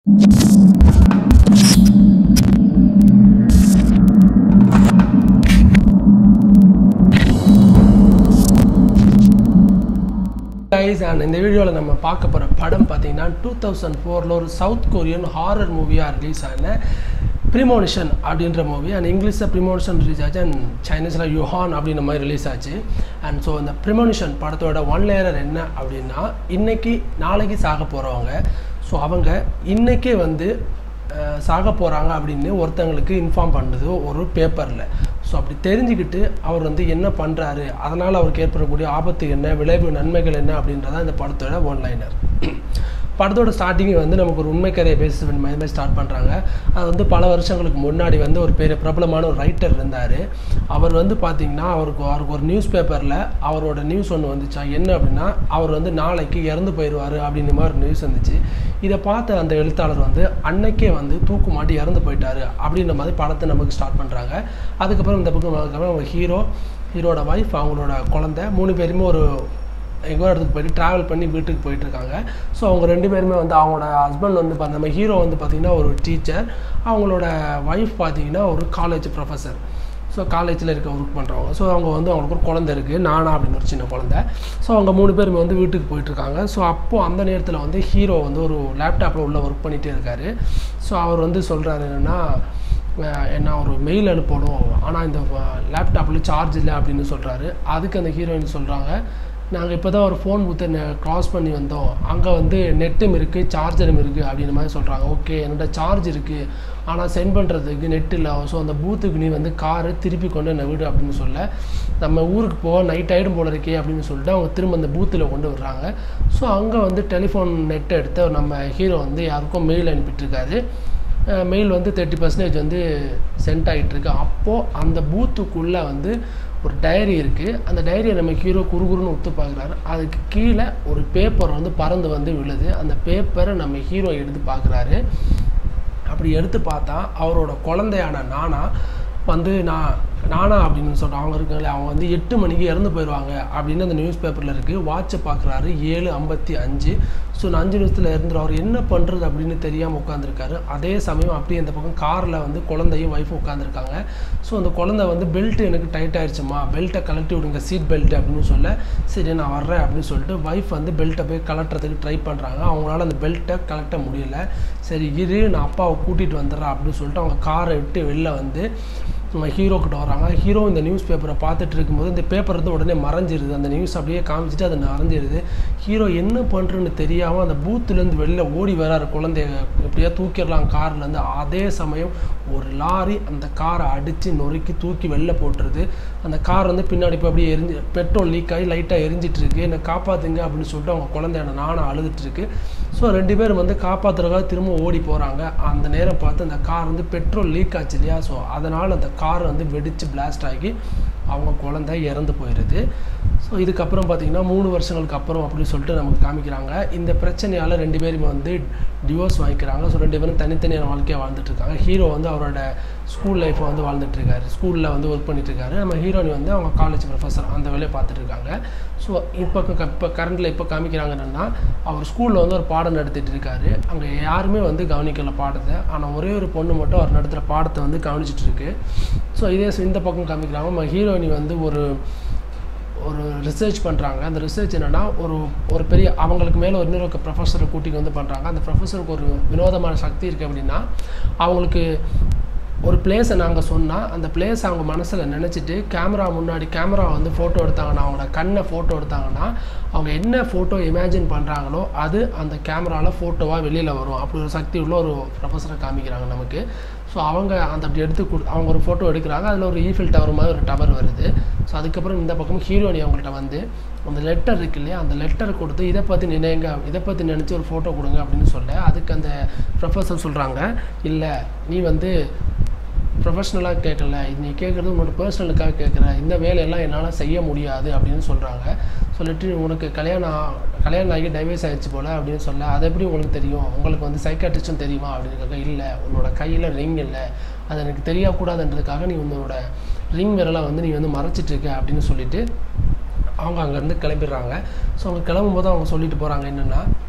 guys and இந்த வீடியோவில் நம்ம பார்க்க போகிற படம் பார்த்தீங்கன்னா டூ தௌசண்ட் ஃபோரில் ஒரு சவுத் கொரியன் ஹாரர் மூவியாக ரிலீஸ் ஆன ப்ரிமோனிஷன் அப்படின்ற மூவி அண்ட் இங்கிலீஷில் ப்ரிமோனிஷன் ரிலீஸ் ஆச்சு அண்ட் சைனீஸில் யுஹான் அப்படின்ற மாதிரி ரிலீஸ் ஆச்சு அண்ட் ஸோ இந்த ப்ரிமோனிஷன் படத்தோட ஒன் லேயர் என்ன அப்படின்னா இன்னைக்கு நாளைக்கு சாக போகிறவங்க ஸோ அவங்க இன்றைக்கே வந்து அஹ், சாக போகிறாங்க அப்படின்னு ஒருத்தங்களுக்கு இன்ஃபார்ம் பண்ணுது ஒரு பேப்பரில் ஸோ அப்படி தெரிஞ்சுக்கிட்டு அவர் வந்து என்ன பண்ணுறாரு அதனால் அவருக்கு ஏற்படக்கூடிய ஆபத்து என்ன விளைவு நன்மைகள் என்ன அப்படின்றதான் இந்த படத்தோட ஒன்லைனர் படத்தோட ஸ்டார்டிங் வந்து நமக்கு ஒரு உண்மை கதையை பேச மாதிரி ஸ்டார்ட் பண்ணுறாங்க அது வந்து பல வருஷங்களுக்கு முன்னாடி வந்து ஒரு பெரிய பிரபலமான ஒரு ரைட்டர் இருந்தார் அவர் வந்து பார்த்திங்கன்னா அவருக்கு அவருக்கு ஒரு நியூஸ் பேப்பரில் அவரோட நியூஸ் ஒன்று வந்துச்சா என்ன அப்படின்னா அவர் வந்து நாளைக்கு இறந்து போயிடுவார் அப்படின்ற மாதிரி ஒரு நியூஸ் வந்துச்சு இதை பார்த்த அந்த எழுத்தாளர் வந்து அன்னைக்கே வந்து தூக்கு மாட்டி இறந்து போயிட்டாரு அப்படின்ற மாதிரி படத்தை நமக்கு ஸ்டார்ட் பண்ணுறாங்க அதுக்கப்புறம் இந்த பக்கம் அதுக்கப்புறம் அவங்க ஹீரோ ஹீரோட ஒய்ஃப் அவங்களோட குழந்தை மூணு பேருமே ஒரு எங்கோ இடத்துக்கு போயிட்டு ட்ராவல் பண்ணி வீட்டுக்கு போயிட்டு இருக்காங்க ஸோ அவங்க ரெண்டு பேருமே வந்து அவங்களோட ஹஸ்பண்ட் வந்து பா- நம்ம ஹீரோ வந்து பார்த்திங்கன்னா ஒரு டீச்சர் அவங்களோட ஒய்ஃப் பார்த்தீங்கன்னா ஒரு காலேஜ் ப்ரொஃபஸர் ஸோ காலேஜில் இருக்க ஒர்க் பண்ணுறவங்க ஸோ அவங்க வந்து அவங்களுக்கு ஒரு குழந்தை இருக்குது நானா அப்படின்னு ஒரு சின்ன குழந்தை ஸோ அவங்க மூணு பேருமே வந்து வீட்டுக்கு போயிட்டுருக்காங்க ஸோ அப்போது அந்த நேரத்தில் வந்து ஹீரோ வந்து ஒரு லேப்டாப்பில் உள்ள ஒர்க் பண்ணிகிட்டே இருக்காரு ஸோ அவர் வந்து சொல்கிறாரு என்னென்னா என்ன ஒரு மெயில் அனுப்பணும் ஆனால் இந்த லேப்டாப்பில் சார்ஜ் இல்லை அப்படின்னு சொல்கிறாரு அதுக்கு அந்த ஹீரோயின் சொல்கிறாங்க நாங்கள் இப்போ தான் ஒரு ஃபோன் பூத்தை க்ராஸ் பண்ணி வந்தோம் அங்கே வந்து நெட்டும் இருக்குது சார்ஜரும் இருக்குது அப்படின்ற மாதிரி சொல்கிறாங்க ஓகே என்னோட சார்ஜ் இருக்குது ஆனால் சென்ட் பண்ணுறதுக்கு நெட் இல்லை ஸோ அந்த பூத்துக்கு நீ வந்து காரை திருப்பி கொண்டு என்ன விடு அப்படின்னு சொல்ல நம்ம ஊருக்கு போக நைட் ஆகிடும் போல இருக்கே அப்படின்னு சொல்லிட்டு அவங்க திரும்ப அந்த பூத்தில் கொண்டு விடுறாங்க ஸோ அங்கே வந்து டெலிஃபோன் நெட்டை எடுத்து நம்ம ஹீரோ வந்து யாருக்கும் மெயில் அனுப்பிட்டுருக்காரு மெயில் வந்து தேர்ட்டி பர்சன்டேஜ் வந்து சென்ட் ஆகிட்டுருக்கு அப்போது அந்த பூத்துக்குள்ளே வந்து ஒரு டைரி இருக்குது அந்த டைரியை நம்ம ஹீரோ குறுகுறுன்னு உத்து பார்க்குறாரு அதுக்கு கீழே ஒரு பேப்பர் வந்து பறந்து வந்து விழுது அந்த பேப்பரை நம்ம ஹீரோ எடுத்து பார்க்குறாரு அப்படி எடுத்து பார்த்தா அவரோட குழந்தையான நானா வந்து நான் நானா அப்படின்னு சொல்கிறேன் அவங்க இருக்காங்களே அவங்க வந்து எட்டு மணிக்கு இறந்து போயிடுவாங்க அப்படின்னு அந்த நியூஸ் பேப்பரில் இருக்குது வாட்சை பார்க்குறாரு ஏழு ஐம்பத்தி அஞ்சு ஸோ நான் அஞ்சு நிமிஷத்தில் இறந்துடும் அவர் என்ன பண்ணுறது அப்படின்னு தெரியாமல் உட்காந்துருக்காரு அதே சமயம் அப்படியே இந்த பக்கம் காரில் வந்து குழந்தையும் ஒய்ஃபும் உட்காந்துருக்காங்க ஸோ அந்த குழந்தை வந்து பெல்ட் எனக்கு டைட் ஆயிடுச்சுமா பெல்ட்டை கழட்டி விடுங்க சீட் பெல்ட் அப்படின்னு சொல்ல சரி நான் வர்றேன் அப்படின்னு சொல்லிட்டு ஒய்ஃப் வந்து பெல்ட்டை போய் கலட்டுறதுக்கு ட்ரை பண்ணுறாங்க அவங்களால அந்த பெல்ட்டை கலட்ட முடியல சரி இரு நான் அப்பாவை கூட்டிகிட்டு வந்துடுறேன் அப்படின்னு சொல்லிட்டு அவங்க காரை விட்டு வெளில வந்து நம்ம ஹீரோ கிட்ட வராங்க ஹீரோ இந்த நியூஸ் பேப்பரை பார்த்துட்டு இருக்கும்போது இந்த பேப்பர் வந்து உடனே மறைஞ்சிருது அந்த நியூஸ் அப்படியே காமிச்சிட்டு அது மறைஞ்சிருது ஹீரோ என்ன பண்ணுறன்னு தெரியாமல் அந்த பூத்துலேருந்து வெளில ஓடி வராரு குழந்தைய எப்படியா தூக்கிடலாம் கார்லேருந்து அதே சமயம் ஒரு லாரி அந்த காரை அடித்து நொறுக்கி தூக்கி வெளில போட்டுருது அந்த கார் வந்து பின்னாடி இப்போ அப்படியே எரிஞ்சு பெட்ரோல் லீக் ஆகி லைட்டாக எரிஞ்சிட்டு இருக்கு என்னை காப்பாற்றுங்க அப்படின்னு சொல்லிட்டு அவங்க குழந்தையான நானும் அழுதுட்டு இருக்கு ஸோ ரெண்டு பேரும் வந்து காப்பாற்றுறதுக்காக திரும்ப ஓடி போகிறாங்க அந்த நேரம் பார்த்து அந்த கார் வந்து பெட்ரோல் லீக் ஆச்சு இல்லையா ஸோ அதனால் அந்த கார் வந்து வெடித்து பிளாஸ்ட் ஆகி அவங்க குழந்தை இறந்து போயிடுது ஸோ இதுக்கப்புறம் பார்த்தீங்கன்னா மூணு வருஷங்களுக்கு அப்புறம் அப்படின்னு சொல்லிட்டு நமக்கு காமிக்கிறாங்க இந்த பிரச்சனையால் ரெண்டு பேருமே வந்து டிவோர்ஸ் வாங்கிக்கிறாங்க ஸோ ரெண்டு பேரும் தனித்தனியான வாழ்க்கையை வாழ்ந்துட்டு இருக்காங்க ஹீரோ வந்து அவரோட ஸ்கூல் லைஃப்பை வந்து வாழ்ந்துட்டு இருக்காரு ஸ்கூலில் வந்து ஒர்க் பண்ணிட்டு இருக்காரு நம்ம ஹீரோனி வந்து அவங்க காலேஜ் ப்ரொஃபஸர் அந்த வேலையை பார்த்துட்டு இருக்காங்க ஸோ இப்போ இப்போ கரண்டில் இப்போ காமிக்கிறாங்க என்னன்னா அவர் ஸ்கூலில் வந்து ஒரு பாடம் நடத்திட்டு இருக்காரு அங்கே யாருமே வந்து கவனிக்கல பாடத்தை ஆனால் ஒரே ஒரு பொண்ணு மட்டும் அவர் நடத்துகிற பாடத்தை வந்து கவனிச்சிட்டு இருக்கு ஸோ இதே இந்த பக்கம் காமிக்கிறாங்க நம்ம ஹீரோயினி வந்து ஒரு ஒரு ரிசர்ச் பண்ணுறாங்க அந்த ரிசர்ச் என்னென்னா ஒரு ஒரு பெரிய அவங்களுக்கு மேலே ஒரு இன்னொரு ப்ரொஃபஸரை கூட்டிட்டு வந்து பண்ணுறாங்க அந்த ப்ரொஃபஸருக்கு ஒரு வினோதமான சக்தி இருக்குது அப்படின்னா அவங்களுக்கு ஒரு பிளேஸை நாங்கள் சொன்னால் அந்த பிளேஸ் அவங்க மனசில் நினச்சிட்டு கேமரா முன்னாடி கேமரா வந்து ஃபோட்டோ எடுத்தாங்கன்னா அவங்களோட கண்ணை ஃபோட்டோ எடுத்தாங்கன்னா அவங்க என்ன ஃபோட்டோ இமேஜின் பண்ணுறாங்களோ அது அந்த கேமராவில் ஃபோட்டோவாக வெளியில் வரும் அப்படி ஒரு சக்தி உள்ள ஒரு ப்ரொஃபஸரை காமிக்கிறாங்க நமக்கு ஸோ அவங்க அந்த அப்படி எடுத்து கொடு அவங்க ஒரு ஃபோட்டோ எடுக்கிறாங்க அதில் ஒரு ஈஃபில் டவர் மாதிரி ஒரு டவர் வருது ஸோ அதுக்கப்புறம் இந்த பக்கம் ஹீரோனி அவங்கள்ட்ட வந்து அந்த லெட்டர் இருக்கு இல்லையா அந்த லெட்டர் கொடுத்து இதை பற்றி நினைங்க இதை பற்றி நினச்சி ஒரு ஃபோட்டோ கொடுங்க அப்படின்னு சொல்ல அதுக்கு அந்த ப்ரொஃபஸர் சொல்கிறாங்க இல்லை நீ வந்து ப்ரொஃபஷ்னலாக கேட்கல நீ கேட்குறது உன்னோட பர்சனலுக்காக கேட்குற இந்த வேலையெல்லாம் என்னால் செய்ய முடியாது அப்படின்னு சொல்கிறாங்க சொல்லிட்டு உனக்கு கல்யாணம் கல்யாணம் ஆகி டைவர்ஸ் ஆயிடுச்சு போல் அப்படின்னு சொல்ல அது எப்படி உங்களுக்கு தெரியும் உங்களுக்கு வந்து சைக்காட்ரிஸ்டும் தெரியுமா அப்படின்னு கேட்க இல்லை உன்னோட கையில் ரிங் இல்லை அது எனக்கு தெரியக்கூடாதுன்றதுக்காக நீ உன்னோட ரிங் விரலை வந்து நீ வந்து மறைச்சிட்டு இருக்க அப்படின்னு சொல்லிட்டு அவங்க அங்கேருந்து கிளம்பிடுறாங்க ஸோ அவங்க கிளம்பும்போது அவங்க சொல்லிட்டு போகிறாங்க என்னென்னா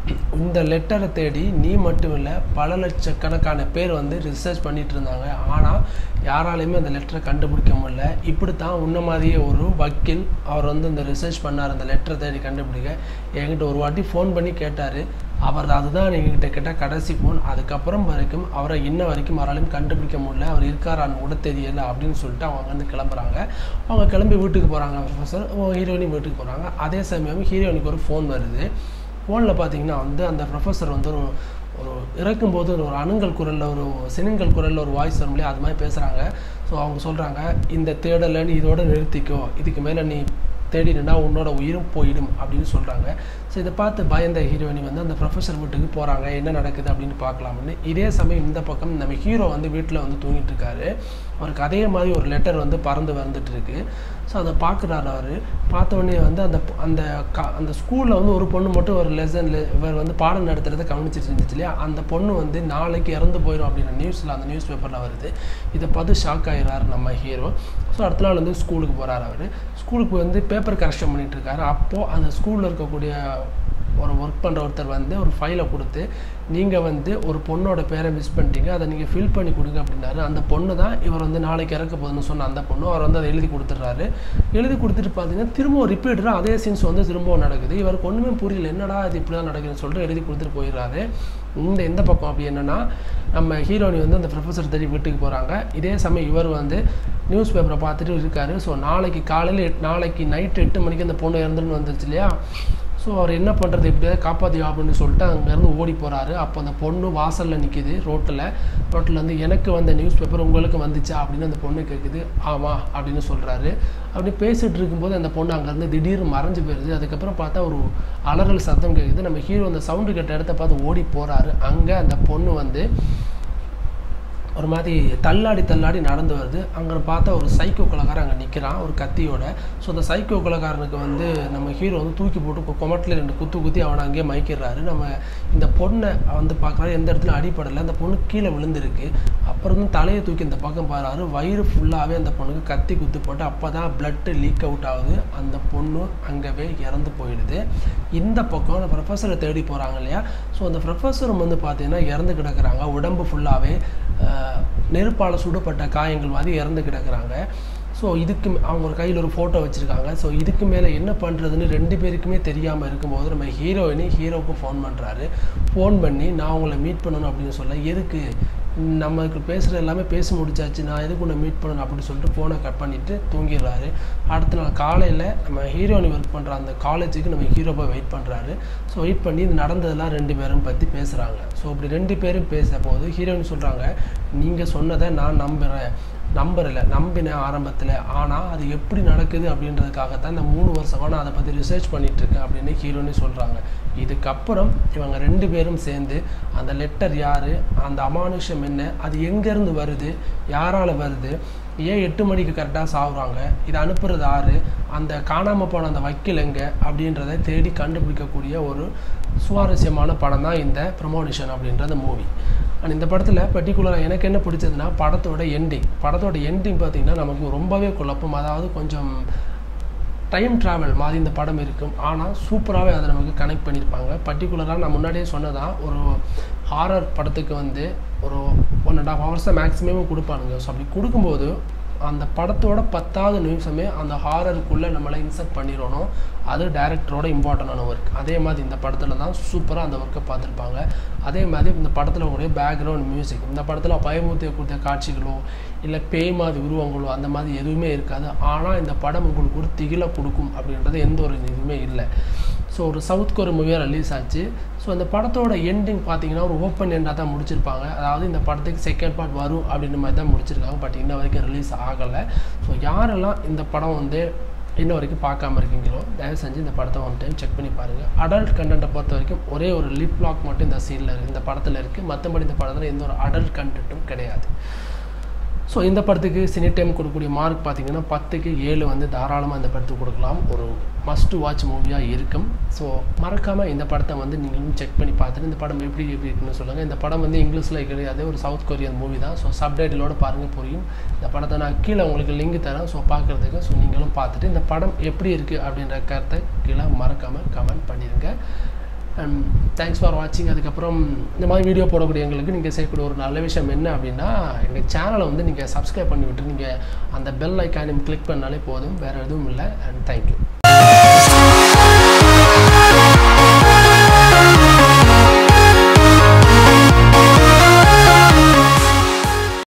இந்த லெட்டரை தேடி நீ மட்டும் இல்லை பல லட்சக்கணக்கான பேர் வந்து ரிசர்ச் பண்ணிட்டு இருந்தாங்க ஆனால் யாராலையுமே அந்த லெட்டரை கண்டுபிடிக்க முடியல இப்படி தான் உன்ன மாதிரியே ஒரு வக்கீல் அவர் வந்து இந்த ரிசர்ச் பண்ணார் அந்த லெட்டரை தேடி கண்டுபிடிக்க என்கிட்ட ஒரு வாட்டி ஃபோன் பண்ணி கேட்டார் அவர் அதுதான் எங்ககிட்ட கேட்ட கடைசி ஃபோன் அதுக்கப்புறம் வரைக்கும் அவரை இன்ன வரைக்கும் யாராலையும் கண்டுபிடிக்க முடியல அவர் இருக்காரான்னு கூட தெரியல அப்படின்னு சொல்லிட்டு அவங்க வந்து கிளம்புறாங்க அவங்க கிளம்பி வீட்டுக்கு போகிறாங்க ப்ரொஃபஸர் ஹீரோயினி வீட்டுக்கு போகிறாங்க அதே சமயம் ஹீரோயினிக்கு ஒரு ஃபோன் வருது ஃபோனில் பார்த்தீங்கன்னா வந்து அந்த ப்ரொஃபஸர் வந்து ஒரு ஒரு இறக்கும்போது ஒரு அணுங்கல் குரலில் ஒரு சினுங்கல் குரலில் ஒரு வாய்ஸ் வரும் இல்லையா அது மாதிரி பேசுகிறாங்க ஸோ அவங்க சொல்கிறாங்க இந்த தேடலை நீ இதோட நிறுத்திக்கோ இதுக்கு மேலே நீ தேடினா உன்னோட உயிரும் போயிடும் அப்படின்னு சொல்கிறாங்க ஸோ இதை பார்த்து பயந்த ஹீரோயினி வந்து அந்த ப்ரொஃபஸர் வீட்டுக்கு போகிறாங்க என்ன நடக்குது அப்படின்னு பார்க்கலாம்னு இதே சமயம் இந்த பக்கம் நம்ம ஹீரோ வந்து வீட்டில் வந்து தூங்கிட்டு இருக்காரு அவருக்கு அதே மாதிரி ஒரு லெட்டர் வந்து பறந்து வந்துட்டு இருக்கு ஸோ அதை பார்க்குறாரு அவர் பார்த்த உடனே வந்து அந்த அந்த க அந்த ஸ்கூலில் வந்து ஒரு பொண்ணு மட்டும் ஒரு லெசன் இவர் வந்து பாடம் நடத்துறதை கவனிச்சிட்டு இருந்துச்சு இல்லையா அந்த பொண்ணு வந்து நாளைக்கு இறந்து போயிடும் அப்படின்ற நியூஸில் அந்த நியூஸ் பேப்பரில் வருது இதை பார்த்து ஷாக் ஆகிறாரு நம்ம ஹீரோ ஸோ அடுத்த நாள் வந்து ஸ்கூலுக்கு போகிறாரு அவர் ஸ்கூலுக்கு வந்து பேப்பர் கரெக்ஷன் பண்ணிட்டு இருக்காரு அப்போது அந்த ஸ்கூலில் இருக்கக்கூடிய ஒரு ஒர்க் பண்ணுற ஒருத்தர் வந்து ஒரு ஃபைலை கொடுத்து நீங்கள் வந்து ஒரு பொண்ணோட பேரை மிஸ் பண்ணிட்டீங்க அதை நீங்கள் ஃபில் பண்ணி கொடுங்க அப்படின்னாரு அந்த பொண்ணு தான் இவர் வந்து நாளைக்கு இறக்க போகுதுன்னு சொன்ன அந்த பொண்ணு அவர் வந்து அதை எழுதி கொடுத்துட்றாரு எழுதி கொடுத்துட்டு பார்த்தீங்கன்னா திரும்பவும் ரிப்பீட்டராக அதே சீன்ஸ் வந்து திரும்பவும் நடக்குது இவருக்கு ஒன்றுமே புரியல என்னடா இது இப்படி தான் நடக்குதுன்னு சொல்லிட்டு எழுதி கொடுத்துட்டு போயிடுறாரு இந்த எந்த பக்கம் அப்படி என்னென்னா நம்ம ஹீரோனி வந்து அந்த ப்ரொஃபஸர் தேடி வீட்டுக்கு போகிறாங்க இதே சமயம் இவர் வந்து நியூஸ் பேப்பரை பார்த்துட்டு இருக்காரு ஸோ நாளைக்கு காலையில் நாளைக்கு நைட்டு எட்டு மணிக்கு அந்த பொண்ணு இறந்துன்னு வந்துருச்சு இல்லையா ஸோ அவர் என்ன பண்ணுறது எப்படியாவது காப்பாற்றி அப்படின்னு சொல்லிட்டு அங்கேருந்து ஓடி போகிறாரு அப்போ அந்த பொண்ணு வாசலில் நிற்கிது ரோட்டில் ரோட்டில் வந்து எனக்கு வந்த நியூஸ் பேப்பர் உங்களுக்கு வந்துச்சா அப்படின்னு அந்த பொண்ணு கேட்குது ஆமாம் அப்படின்னு சொல்கிறாரு அப்படி பேசிகிட்டு இருக்கும்போது அந்த பொண்ணு அங்கேருந்து திடீர்னு மறைஞ்சு போயிடுது அதுக்கப்புறம் பார்த்தா ஒரு அலறல் சத்தம் கேட்குது நம்ம ஹீரோ அந்த சவுண்டு கேட்ட இடத்த பார்த்து ஓடி போகிறாரு அங்கே அந்த பொண்ணு வந்து ஒரு மாதிரி தள்ளாடி தள்ளாடி நடந்து வருது அங்கே பார்த்தா ஒரு சைக்கோ கொலகாரன் அங்கே நிற்கிறான் ஒரு கத்தியோட ஸோ அந்த சைக்கோ கொலகாரனுக்கு வந்து நம்ம ஹீரோ வந்து தூக்கி போட்டு கொமட்டில் ரெண்டு குத்து குத்தி அவனை அங்கேயே மயக்கிடுறாரு நம்ம இந்த பொண்ணை வந்து பார்க்குறாரு எந்த இடத்துல அடிப்படலை அந்த பொண்ணு கீழே விழுந்திருக்கு அப்புறம் வந்து தலையை தூக்கி இந்த பக்கம் பாருறாரு வயிறு ஃபுல்லாகவே அந்த பொண்ணுக்கு கத்தி குத்து போட்டு அப்போ தான் பிளட்டு லீக் அவுட் ஆகுது அந்த பொண்ணு அங்கவே இறந்து போயிடுது இந்த பக்கம் அந்த ப்ரொஃபஸரை தேடி போகிறாங்க இல்லையா ஸோ அந்த ப்ரொஃபஸரும் வந்து பார்த்தீங்கன்னா இறந்து கிடக்குறாங்க உடம்பு ஃபுல்லாகவே நெருப்பால் சுடப்பட்ட காயங்கள் மாதிரி இறந்து கிடக்குறாங்க ஸோ இதுக்கு அவங்க ஒரு கையில் ஒரு ஃபோட்டோ வச்சுருக்காங்க ஸோ இதுக்கு மேலே என்ன பண்ணுறதுன்னு ரெண்டு பேருக்குமே தெரியாமல் இருக்கும்போது நம்ம ஹீரோயினி ஹீரோவுக்கு ஃபோன் பண்ணுறாரு ஃபோன் பண்ணி நான் உங்களை மீட் பண்ணணும் அப்படின்னு சொல்ல எதுக்கு நமக்கு பேசுகிற எல்லாமே பேசி முடிச்சாச்சு நான் எதுக்கு உன்னை மீட் பண்ணணும் அப்படின்னு சொல்லிட்டு ஃபோனை கட் பண்ணிவிட்டு தூங்கிடுறாரு அடுத்த நாள் காலையில் நம்ம ஹீரோயினி ஒர்க் பண்ணுற அந்த காலேஜுக்கு நம்ம ஹீரோ போய் வெயிட் பண்ணுறாரு ஸோ வெயிட் பண்ணி இது நடந்ததெல்லாம் ரெண்டு பேரும் பற்றி பேசுகிறாங்க ஸோ இப்படி ரெண்டு பேரும் பேச போது ஹீரோயின் சொல்கிறாங்க நீங்கள் சொன்னதை நான் நம்புகிறேன் நம்பரில் நம்பினேன் ஆரம்பத்தில் ஆனால் அது எப்படி நடக்குது அப்படின்றதுக்காகத்தான் இந்த மூணு வருஷமாக நான் அதை பற்றி ரிசர்ச் பண்ணிகிட்ருக்கேன் அப்படின்னு ஹீரோனி சொல்கிறாங்க இதுக்கப்புறம் இவங்க ரெண்டு பேரும் சேர்ந்து அந்த லெட்டர் யார் அந்த அமானுஷம் என்ன அது எங்கேருந்து வருது யாரால் வருது ஏன் எட்டு மணிக்கு கரெக்டாக சாகுறாங்க இதை அனுப்புறது யாரு அந்த காணாமல் போன அந்த வக்கீல் எங்கே அப்படின்றத தேடி கண்டுபிடிக்கக்கூடிய ஒரு சுவாரஸ்யமான படம் தான் இந்த ப்ரமோனிஷன் அப்படின்ற அந்த மூவி அண்ட் இந்த படத்தில் பர்டிகுலராக எனக்கு என்ன பிடிச்சதுன்னா படத்தோட எண்டிங் படத்தோட எண்டிங் பார்த்திங்கன்னா நமக்கு ரொம்பவே குழப்பம் அதாவது கொஞ்சம் டைம் ட்ராவல் மாதிரி இந்த படம் இருக்கும் ஆனால் சூப்பராகவே அதை நமக்கு கனெக்ட் பண்ணியிருப்பாங்க பர்டிகுலராக நான் முன்னாடியே சொன்னதான் ஒரு ஹாரர் படத்துக்கு வந்து ஒரு ஒன் அண்ட் ஆஃப் ஹவர்ஸ் தான் மேக்ஸிமம் கொடுப்பானுங்க ஸோ அப்படி கொடுக்கும்போது அந்த படத்தோட பத்தாவது நிமிஷமே அந்த ஹாரருக்குள்ளே நம்மளை இன்சர்ட் பண்ணிடணும் அது டேரக்டரோட இம்பார்ட்டண்டான ஒர்க் அதே மாதிரி இந்த படத்தில் தான் சூப்பராக அந்த ஒர்க்கை பார்த்துருப்பாங்க அதே மாதிரி இந்த படத்தில் கூடிய பேக்ரவுண்ட் மியூசிக் இந்த படத்தில் பயமுத்திய கொடுத்த காட்சிகளோ இல்லை பேய் மாதிரி உருவங்களோ அந்த மாதிரி எதுவுமே இருக்காது ஆனால் இந்த படம் உங்களுக்கு ஒரு திகிலை கொடுக்கும் அப்படின்றது எந்த ஒரு இதுவுமே இல்லை ஸோ ஒரு சவுத் கொரிய மூவியாக ரிலீஸ் ஆச்சு ஸோ அந்த படத்தோட எண்டிங் பார்த்தீங்கன்னா ஒரு ஓப்பன் எண்டாக தான் முடிச்சிருப்பாங்க அதாவது இந்த படத்துக்கு செகண்ட் பார்ட் வரும் அப்படின்ற மாதிரி தான் முடிச்சிருக்காங்க பட் இன்ன வரைக்கும் ரிலீஸ் ஆகலை ஸோ யாரெல்லாம் இந்த படம் வந்து இன்ன வரைக்கும் பார்க்காம இருக்கீங்களோ தயவு செஞ்சு இந்த படத்தை ஒன் டைம் செக் பண்ணி பாருங்கள் அடல்ட் கண்டென்ட்டை பொறுத்த வரைக்கும் ஒரே ஒரு லிப் லாக் மட்டும் இந்த சீனில் இருக்குது இந்த படத்தில் இருக்குது மற்றபடி இந்த படத்தில் எந்த ஒரு அடல்ட் கண்டென்ட்டும் கிடையாது ஸோ இந்த படத்துக்கு சினி டைம் கொடுக்கக்கூடிய மார்க் பார்த்தீங்கன்னா பத்துக்கு ஏழு வந்து தாராளமாக இந்த படத்துக்கு கொடுக்கலாம் ஒரு மஸ்ட் வாட்ச் மூவியாக இருக்கும் ஸோ மறக்காமல் இந்த படத்தை வந்து நீங்களும் செக் பண்ணி பார்த்துட்டு இந்த படம் எப்படி எப்படி இருக்குன்னு சொல்லுங்கள் இந்த படம் வந்து இங்கிலீஷில் கிடையாது ஒரு சவுத் கொரியன் மூவி தான் ஸோ சப்டைட்டிலோட பாருங்கள் புரியும் இந்த படத்தை நான் கீழே உங்களுக்கு லிங்க் தரேன் ஸோ பார்க்குறதுக்கு ஸோ நீங்களும் பார்த்துட்டு இந்த படம் எப்படி இருக்குது அப்படின்ற கருத்தை கீழே மறக்காமல் கமெண்ட் பண்ணிடுங்க அண்ட் தேங்க்ஸ் ஃபார் வாட்சிங் அதுக்கப்புறம் இந்த மாதிரி வீடியோ போடக்கூடிய எங்களுக்கு நீங்கள் செய்யக்கூடிய ஒரு நல்ல விஷயம் என்ன அப்படின்னா எங்கள் சேனலை வந்து நீங்கள் சப்ஸ்கிரைப் பண்ணி விட்டு நீங்கள் அந்த பெல் ஐக்கானையும் கிளிக் பண்ணாலே போதும் வேறு எதுவும் இல்லை அண்ட் தேங்க்யூ